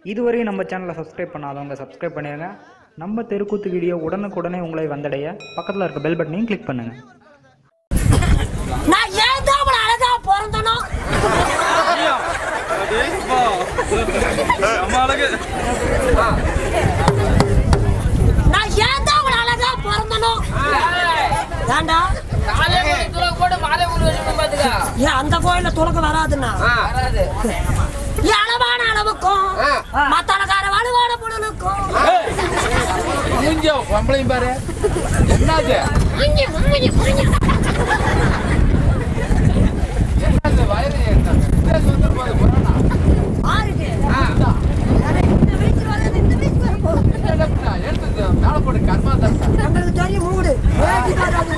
இதுவரையும் நம்ம சேனலை சப்ஸ்கிரைப் பண்ணாதவங்க சப்ஸ்கிரைப் பண்ணிடுங்க நம்ம தெருக்கூத்து வீடியோ உடனுக்குடனே உங்களை வந்தடைய பக்கத்தில் இருக்க பெல் பட்டனையும் கிளிக் பண்ணுங்கள் நான் ஏன் தான் அவளை அழகா பிறந்தனோ நான் ஏன் தான் அவளை அழகா பிறந்தனோ ஏண்டா ஏன் அந்த கோயில துளக்க வராதுன்னா ஏன் அளவான அளவுக்கும் மத்த அழகார வலுவான புடலுக்கும் பொம்பளையும் பாரு என்னது முஞ்சி, முஞ்சி, முஞ்சி. என்னது வயது என்ன வந்துட்டு போகுது புராணா பாருங்க. இந்த வயசுல வராது, இந்த வயசுல வரப்போகுது. எடுத்து மேல போட்டு கர்மா தான் நம்மளுக்கு தெரியும் மூடு வேட்டி வராது.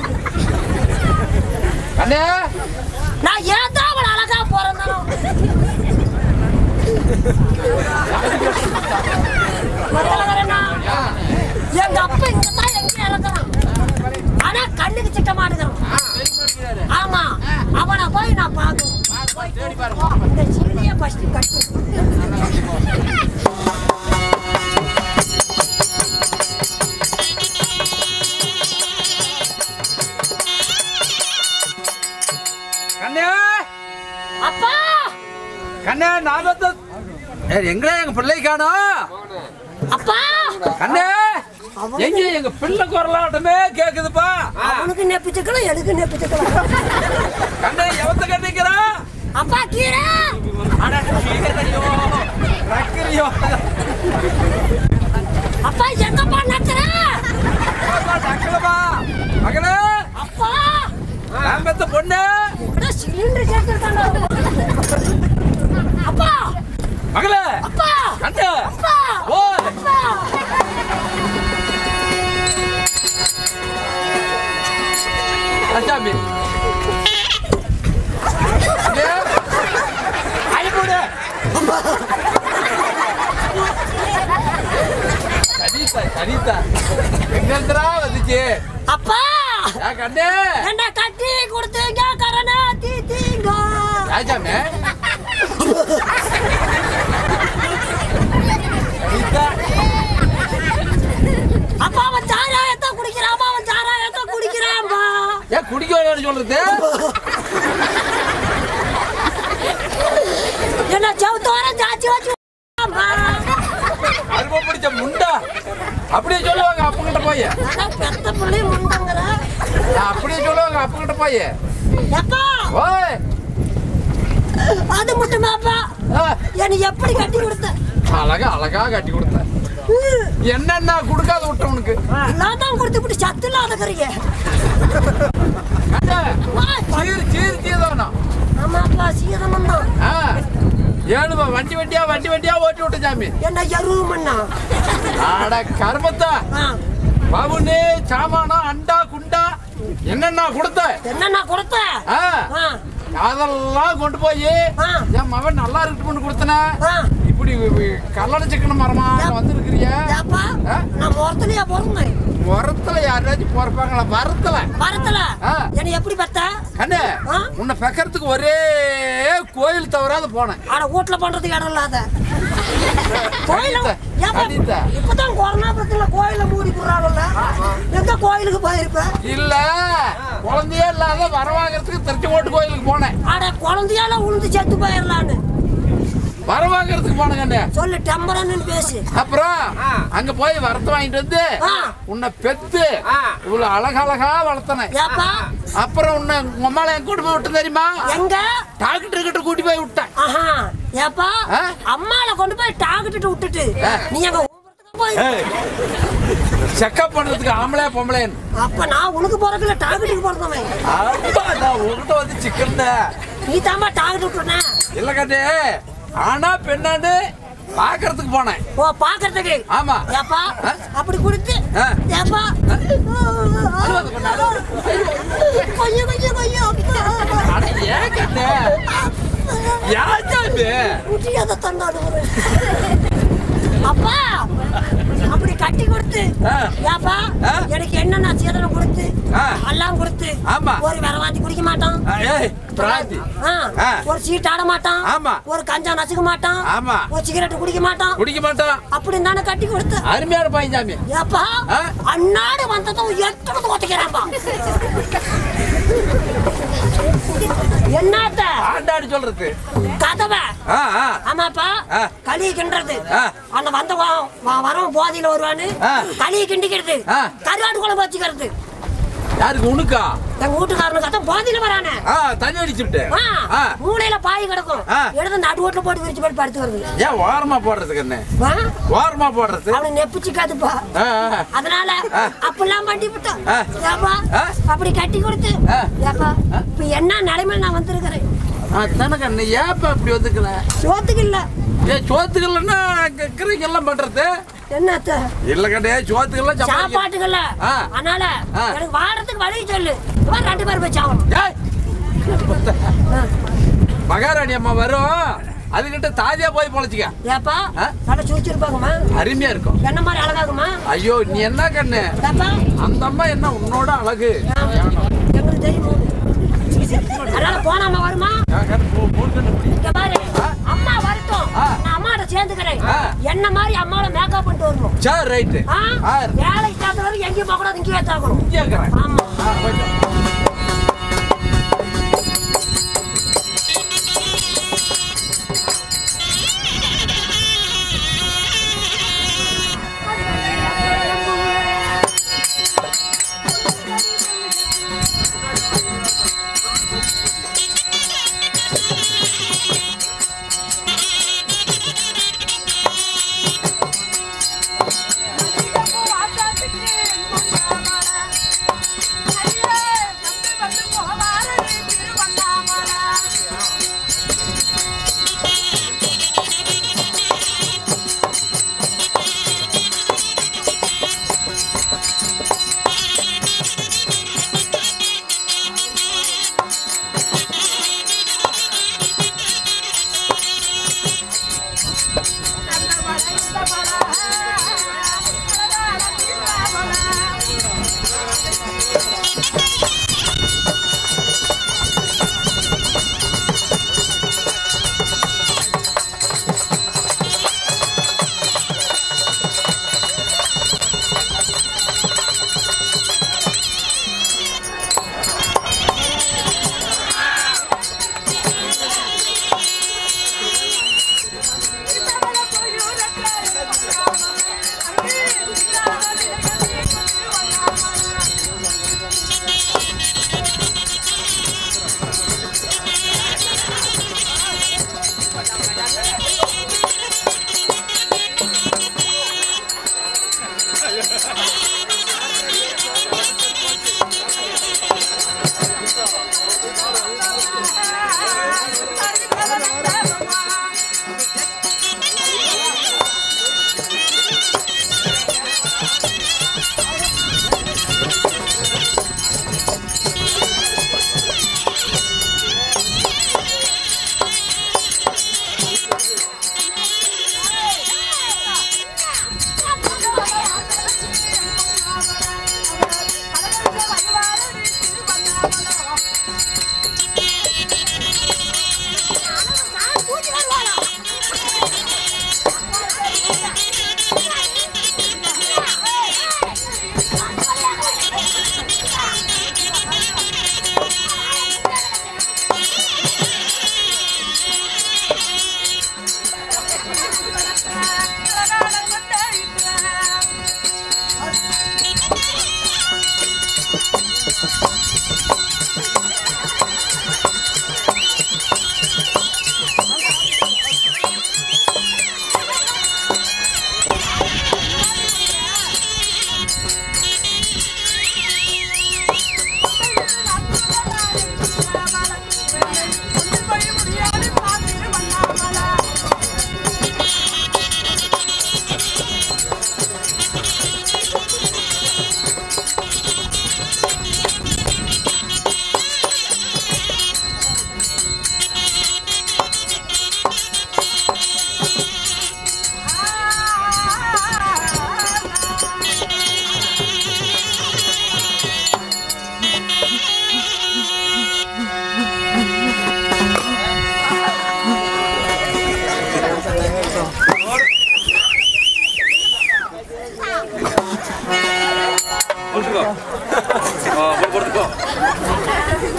கண்ணே நான் ஏன் தான் அவளை அழகா பிறந்தனோ மத்தவங்கனா, எங்க அப்பா இங்க தான் எங்க இறங்குறான் ஆனா கண்ணுக்கு சிட்ட மாட்டேங்கிறான் ஆமா அவனை போய் நான் பார்க்கணும் தேடி பாரு இந்த சீலைய ஃபர்ஸ்ட் கட்டு கண்ணே அப்பா கண்ணே நான் வந்து ஏய், எங்கடா எங்க பிள்ளை காணோம் அப்பா கண்ணே எங்க எங்க பிள்ளை குரலாட்டமே கேக்குதுப்பா அவனுக்கு நெப்பிச்சுக்கலாம் எனக்கு நெப்பிச்சுக்கலாம் கண்ணே எவத்த கண்ணிக்கிறா அப்பா கீரை அட கீரையோ ரக்கரியோ அப்பா எங்கப்பா நச்சுற டக்கலமா மகனே அப்பா நான் பெத்த பொண்ணு ഇവിടെ സിലിണ്ടർ ചേർത്തിട്ടാണോ അപ്പാ மகளே അപ്പാ கண்ணே അപ്പാ ஓ അപ്പാ அச்சாமி கண்ணே அடிபோடு கனிதா கனிதா எங்கேந்திரா வந்துச்சு அப்பா ஏன் கண்ணே என்ன கட்டி கொடுத்தீங்க கரணா தீத்தீங்க ராஜாமே கனிதா அப்பா அவன் சாராயத்தை குடிக்கிறாமா அவன் சாராயத்தை குடிக்கிறான்பா ஏன் குடிக்க வேணும்னு சொல்றது என்ன செவத்தோரம் சாச்சி வச்சு அம்மா. அருமை பிடிச்ச முண்டா அப்படியே சொல்லுவாங்க அப்பங்கிட்ட போய் அதான் பெத்த புள்ளி முண்டங்கிற அப்படியே சொல்லுவாங்க அப்பங்கிட்ட போய் எப்பா ஓய் அது மட்டுமாப்பா ஆ, என்னை எப்படி கட்டி கொடுத்த அழகா அழகா கட்டி கொடுத்த என்னென்ன கொடுக்காத விட்ட உனக்கு நான் தான் கொடுத்து விட்டு சத்து இல்லாதக்கிறீங்க கண்ணே, சீர் சீர் சீதானா ஆமாப்பா சீதனம் தான் ஆ, ஏழுமா வண்டி வண்டியா வண்டி வண்டியா ஓட்டி விட்ட சாமி என்ன எருவுமண்ணா ஆட கர்மத்தா ஆ, பவுனு சாமானா அண்டா குண்டா என்னென்ன கொடுத்த என்னண்ணா கொடுத்த ஆ, ஆ, அதெல்லாம் கொண்டு போய் ஆ. என் மகன் நல்லா இருக்கட்டும்னு கொடுத்தன ஆ. இப்படி கல்லணை சிக்கன மரமா வந்திருக்கிறிய ஏப்பா ஆ? நான் முறத்துலயா பிறந்தேன் மரத்துல யாராச்சும் பிறப்பாங்களா மரத்துல மரத்துல ஆ. என்னை எப்படி பெத்த கண்ணு ஆ? உன்னை பெக்கறதுக்கு ஒரே கோயில் தவறாத போனேன் ஆனா வீட்டுல பண்றதுக்கு இடம் இல்லாத கோயில அனிதா, ஏப்பா, அனிதா. இப்பதான் கொரோனா பிரச்சனை கோயில மூடி போடுறாங்கல்ல எங்க கோயிலுக்கு போயிருப்ப இல்ல குழந்தையே இல்லாத வர வாங்குறதுக்கு திருச்செங்கோட்டு கோயிலுக்கு போனேன் ஆட குழந்தையால உளுந்து செத்து போயிடலான்னு வர வாங்குறதுக்கு போனேன் கண்ணு சொல்லு டம்பரன்னு பேசு அப்புறம் அங்க போய் வரத்து வாங்கிட்டு வந்து ஆ. உன்னை பெத்து இவ்வளவு அழகழகா வளர்த்தனேன் ஏப்பா அப்புறம் உன்னை உங்க அம்மால என் கூட்டு போய் விட்டு தெரியுமா எங்க டாக்டர் கிட்ட கூட்டி போய் விட்டேன் ஆஹா ஏப்பா ஆ? அம்மால கொண்டு போய் டாக்கிட்டு விட்டுட்டு நீ எங்க ஊருக்கு போய் செக்கப் பண்றதுக்கு ஆம்பளை பொம்பளைன்னு அப்ப நான் உனக்கு போறதுல டாக்கிட்டுக்கு போறதவன் அப்பா நான் உங்ககிட்ட வந்து சிக்கன் நீ தாம்மா டாக்கிட்டு விட்டுன இல்ல கண்ணே ஆனா பெண்ணாண்டு பாக்குறதுக்கு போனேன் ஓ பாக்குறதுக்கு ஆமா ஏப்பா ஆ? அப்படி கொடுத்து ஆ. ஏப்பா அழுவாத பொண்ணு, அழுவாத. கொஞ்சம் கொஞ்சம் கொஞ்சம் அட ஏன் கண்ணே யாச்சா இது முடியாத தந்தாடு அப்பா அப்படி கட்டி கொடுத்து ஆ. ஏப்பா ஆ. எனக்கு என்னென்ன சீதனம் கொடுத்து ஆ. எல்லாம் கொடுத்து ஆமா. ஒரு விரவாத்தி குடிக்க மாட்டான் ஆ, ஏய் பிராந்தி ஆ. ஆ. ஒரு சீட் ஆட மாட்டான் ஆமா. ஒரு கஞ்சா நசுக்க மாட்டான் ஆமா. ஒரு சிகரெட் குடிக்க மாட்டான் குடிக்க மாட்டான் அப்படின்னு தானே கட்டி கொடுத்து அருமையான பையன் சாமி ஏப்பா ஆ. அன்னாடு வந்ததும் எத்தனை ஒத்துக்கிறான்பா என்னத்த ஆண்டாடி சொல்றது கதவை ஆ ஆ ஆமாப்பா ஆ. களி கிண்டுறது ஆ. அந்த வந்த வ- வ- வரவன் போதையில வருவான்னு ஆ. களியை கிண்டிக்கிறது ஆ. கருவாட்டு குழம்பு வச்சுக்கிறது யாருக்கு உனக்கா எங்க வீட்டுக்காரனுக்கு அதான் போதையில வரானே ஆ தண்ணி அடிச்சுட்டு ஆ, ஆ மூளையில பாய் கிடக்கும் ஆ. எடுத்து நடு வீட்டுல போட்டு விரிச்சு போட்டு படுத்து வருது ஏன் ஓரமா போடுறதுக்கு என்ன ஆ? ஓரமா போடுறது அவனை நெப்பிச்சுக்காதுப்பா ஆ, ஆ. அதனால ஆ. அப்பெல்லாம் பண்ணி விட்டோம் ஆ. ஏப்பா ஆ. அப்படி கட்டி கொடுத்து ஆ. ஏப்பா இப்ப என்ன நிலைமையில நான் வந்திருக்கிறேன் ஆ, தனக்கு அண்ணன் ஏப்ப இப்படி வந்துக்கல சோத்துக்கு இல்ல ஏன் சோத்துக்கள்னா கிரிக்கு எல்லாம் பண்றது என்னத்த இல்ல கண்டே சோத்துக்கெல்லாம் சம்பாதிக்க சாப்பாட்டுக்கல்ல ஆ. அதனால ஆ. எனக்கு வாடுறதுக்கு வழி சொல்லு இவ ரெண்டு பேரும் போய் சாகணும் ஏய், மகாராணி அம்மா வரும் அதுகிட்ட தாதியா போய் பொழைச்சிக்க ஏப்பா ஆ? நல்லா சுழிச்சிருப்பாங்கம்மா அருமையா இருக்கும் என்ன மாதிரி அழகாகுமா ஐயோ நீ என்ன கண்ணு ஏப்பா அந்த அம்மா என்ன உன்னோட அழகு எங்களுக்கு தெரியும் அதனால போனாம வருமா நான் கண்ணு போ- போன் கண்ணு பிடி. இங்க பாரு அம்மா வரட்டும் ஆ. நான் அம்மாட்ட சேர்ந்துக்கிறேன் ஆ. என்ன மாதிரி அம்மாவோட மேக்கப் பண்ணிட்டு வரணும் சரி ரைட்டு ஆ? ஆ. வேலைக்கு சேர்ந்த வரைக்கும் எங்கேயும் போக கூடாது இங்கேயே தாக்கணும் கேட்கறேன் ஆமா ஆ, போயிட்டு வா. ஐயா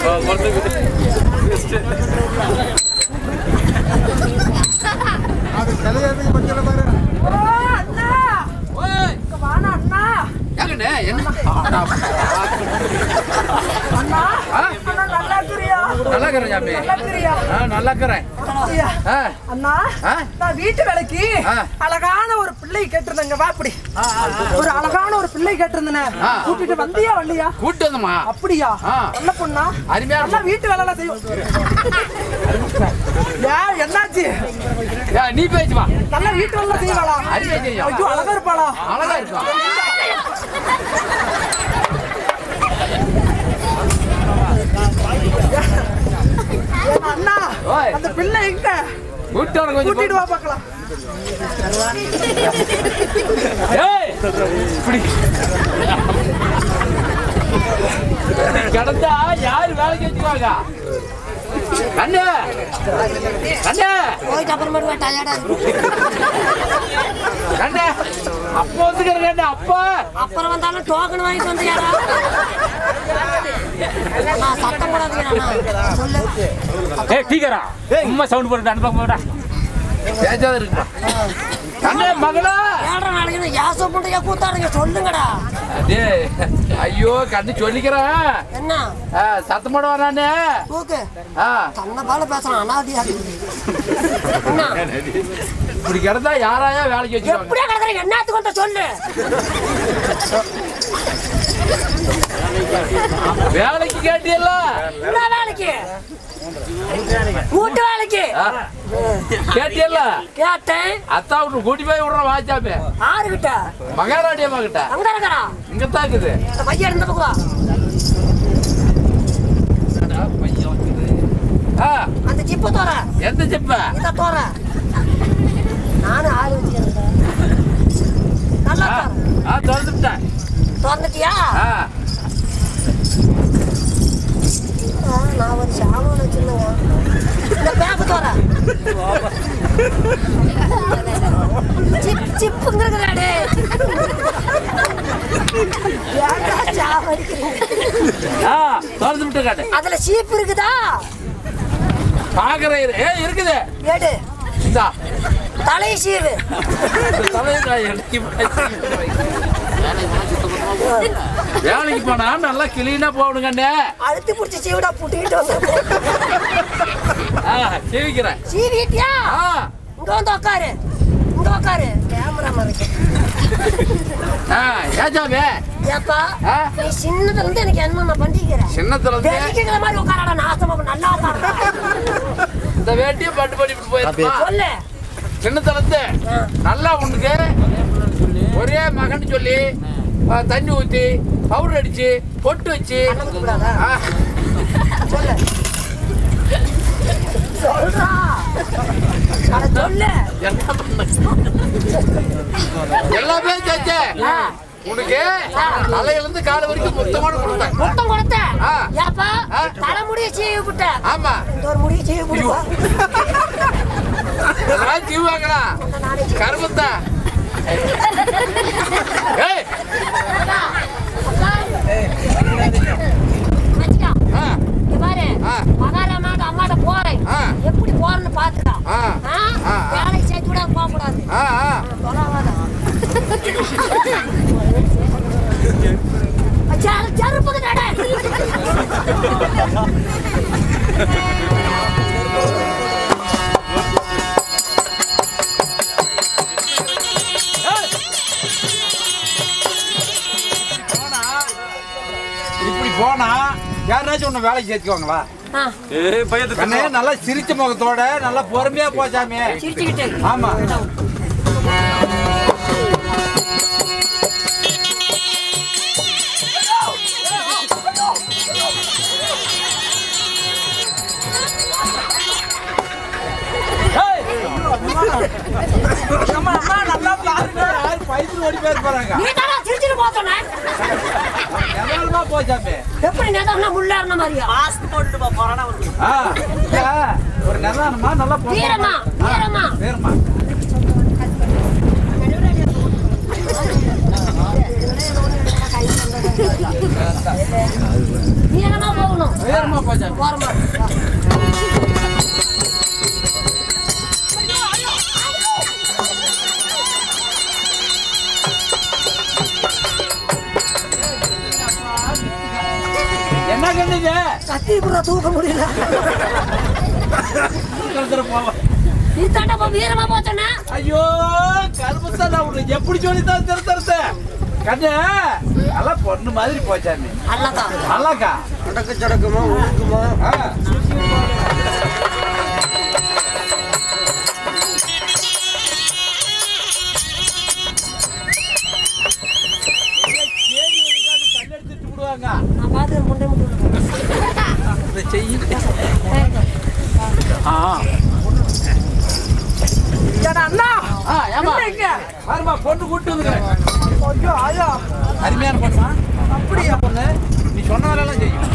ஓய், எங்கண்ணே? என்ன? ஆடா, ஆ? நல்லா இருக்கிறேன் சாமி ஆ, நல்லா இருக்கிறேன் ஆ, அண்ணா ஆ? நான் வீட்டு வேலைக்கு ஆ. அழகான ஒரு பிள்ளை கேட்டிருந்தேங்க வா அப்படி ஒரு அழகான ஒரு பிள்ளை கேட்டிருந்தேன் ஆ. கூட்டிட்டு வந்தியா வரலையா கூட்டு வந்தம்மா அப்படியா ஆ. நல்ல பொண்ணா அருமையா நல்லா வீட்டு வேலை எல்லாம் செய்யும் ஏன் என்னாச்சு ஏ, நீ பேச்சு வா நல்லா வீட்டு வேலை செய்வாளா அருமையா செய்யும். ஐயோ அழகா இருப்பாளா அழகா இருக்கும் ஏன் அண்ணா ஓய். அந்த பிள்ளை எங்க கூட்டு வர கொஞ்சம் கூட்டிட்டு வா பார்க்கலாம் ஏய், இப்படி கடந்தா யாரு வேலைக்கு வச்சுக்குவாங்க கண்ணு கண்ணு போயிட்டு அப்புறமேட்டு டயர்டா இருக்கு கண்ணு அப்ப வந்துக்கிற கண்ணு அப்பா அப்புறம் வந்தாலும் டோக்கன் வாங்கிட்டு வந்து யாரா நான் சத்தம் போடாதீங்க சொல்லு ஏய் டீக்கரா சும்மா சவுண்ட் போட்டு அனுப்ப போடா பேச்சாத இருக்குப்பா கண்ணு மகளா ஏழரை நாளைக்கு யாசம் பண்ணுறியா கூத்தாடுங்க சொல்லுங்கடா டேய், ஐயோ கண்ணு சொல்லிக்கிறேன் என்ன ஆ, சத்தம் போட வரானே தூக்கு ஆ, தன்னை பால பேசுறான் அனாதியா என்ன இப்படி கிடந்தா யாராயா வேலைக்கு வச்சுக்குவாங்க எப்படியா கிடக்குற என்னத்துக்கு வந்து சொல்லு வேலைக்கு கேட்டியல்ல என்ன வேலைக்கு வீட்டு வேலைக்கு ஆ, கேட்டியல்ல கேட்டேன் அத்தா விட்டு கூட்டி போய் விடுற வாச்சாமே ஆறுகிட்ட மகாராணி அம்மா கிட்ட அங்க இருக்கிறா இங்க தான் இருக்குது இந்த பையன் இருந்த பக்கம் வா. ஆ, அந்த ஜிப்பு தோற எந்த செப்ப இத தோற நானும் ஆள் வச்சுக்கிறேன் நல்லா ஆ, தோற ஆ, திறந்துட்டேன் திறந்துட்டியா ஆ, ஆ, நான் ஒரு சாமான் வச்சிருந்தேங்க இந்த பேக்கு தோற சிப் சிப்புங்கிறதாடே ஏன்டா சாவடிக்கிறீங்க ஆ, திறந்து விட்டு காட்டு அதுல சீப்பு இருக்குதா பாக்குறேன் இரு. ஏ இருக்குது எடு இந்தா தலை சீவு இந்த தலையை நான் எடுத்து வேலைக்கு போனா நல்லா கிளீனா போகணும் கண்ணே அழுத்தி பிடிச்சி சீவிடா புட்டிக்கிட்டு வந்து ஆ, சேவிக்கிறேன் சீவிட்டியா ஆ, இங்க வந்து உட்காரு இங்க உட்காரு கேமரா மறைக்க ஆ, ஏச்சாமி ஏப்பா ஆ? நீ சின்னதுல இருந்து எனக்கு என்னென்ன பண்ணிக்கிற சின்னத்துல இருந்து வெள்ளிக்கிற மாதிரி உட்காரடா நாசமா நல்லா உட்காரடா இந்த வேட்டியும் பட்டு படி இப்படி போயிருப்பா சொல்லு சின்னத்துல இருந்து நல்லா உனக்கு ஒரே மகன் சொல்லி ஆ, தண்ணி ஊத்தி பவுடர் அடிச்சு பொட்டு வச்சு கண்ணை கூப்பிடாதா ஆ, சொல்லு சொல்றா அட சொல்லு என்ன பண்ண? எல்லாமே செஞ்சே ஆ. உனக்கு தலையில இருந்து கால வரைக்கும் மொத்தமான கொடுத்தேன் முத்தம் கொடுத்த ஆ. ஏப்பா ஆ. தலைமுடிய சீவி விட்ட ஆமா இந்த ஒரு முடிய சீவி விடுவா இதெல்லாம் ஜீவாங்கடா கருமத்தா ஏய் வச்சுக்கோ ஆ, இங்க பாரு ஆ. மகாராமாட்ட அம்மாட்ட போறேன் ஆ. எப்படி போறேன்னு பாத்துக்கா ஆ. ஆ, ஆ. வேலைக்கு சேர்த்து விட போக கூடாது ஆ, ஆ. தொலைவாத செருப்புக்கு நட இப்படி போனா யாராச்சும் உன்னை வேலைக்கு சேர்த்துக்குவாங்களா ஆ, கண்ணே நல்லா சிரிச்ச முகத்தோட நல்லா பொறுமையா போச்சாமே சிரிச்சுக்கிட்டு ஆமா அம்மா அம்மா நல்லா பாருங்க யார் பைசல் ஓடி போயிரு போறாங்க நீ தானே சிரிச்சுட்டு போத்தோன்னே எவ்வளவுமா போச்சாமே எப்படி நேதாம்னா முள்ளாருன மாதிரியா ஆ, இல்ல, ஒரு நிதானமா நல்லா போங்க. வீரமா, ஆ, வீரமா. வீரமா வீரமா போகணும் வீரமா போச்சா ஓரமா என்ன கண்டுங்க கத்தி புறா தூக்க முடியல நீ தாண்டா இப்ப வீரமா போச்சனா ஐயோ கருமத்தை நான் உனக்கு எப்படி சொல்லித்தான் திருத்தறது கண்ணு நல்லா பொண்ணு மாதிரி போச்சாமி அல்லதான் நல்லாக்கா அடக்கு சடக்குமா ஒழுக்குமா ஆ. சேரி ஒழுங்காட்டு கல்லெடுத்துட்டு விடுவாங்க. நான் பாத்து முண்டை முட்டு இதை செய்யுங்க. ஆ. ஏடா அண்ணா ஆ, ஏம்மா? என்ன இங்க? பாரும்மா, பொண்ணு கூட்டு வந்துக்கிறேன். ஐயோ ஐயோ அருமையான பொண்ணுமா அப்படியா பொண்ணு நீ சொன்ன வேலையெல்லாம் செய்யும்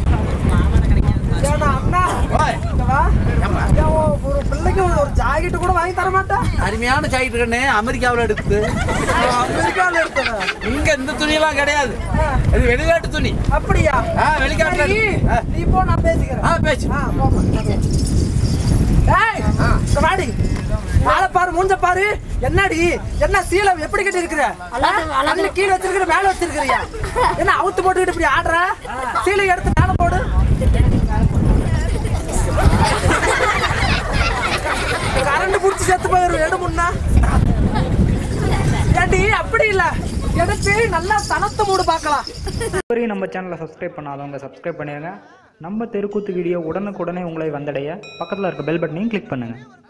ஏடா அண்ணா ஓய், இங்க வா ஏம்மா? ஏன் ஒரு- ஒரு பிள்ளைக்கு ஒரு- ஒரு ஜாக்கெட் கூட வாங்கி தர மாட்டேன் அருமையான ஜாக்கெட் கண்ணு அமெரிக்காவில் எடுத்து அமெரிக்கால எடுத்தேன் இங்க இந்த துணியெல்லாம் கிடையாது இது வெளிநாட்டு துணி அப்படியா ஆ, வெளிக்காட்டுல சரி, இருக்கு. ஆ. நீ போ நான் பேசிக்கிறேன் ஆ பேச்சு ஆ, போம்மா. டேய், இங்க வாடி மேல பாரு மூஞ்ச பாரு என்னடி என்ன சீலை எப்படி கட்டி இருக்கிற அல்லாத- அல்லாத- அதுல கீழே வச்சிருக்கிற மேல வச்சிருக்கிறியா என்ன அவுத்து போட்டுக்கிட்டு இப்படி ஆடுற சீலை எடுத்து மேல போடு கரண்ட் புடிச்சு செத்து போயிரும் எடு முன்னா ஏண்டி அப்படி இல்ல எடுத்து நல்லா தனத்த மூடு பார்க்கலாம் இதுவரையும் நம்ம சேனலை சப்ஸ்கிரைப் பண்ணாதவங்க சப்ஸ்கிரைப் பண்ணிடுங்க நம்ம தெருக்கூத்து வீடியோ உடனுக்குடனே உங்களை வந்தடைய பக்கத்தில் இருக்க பெல் பட்டனையும் கிளிக் பண்ணுங்கள்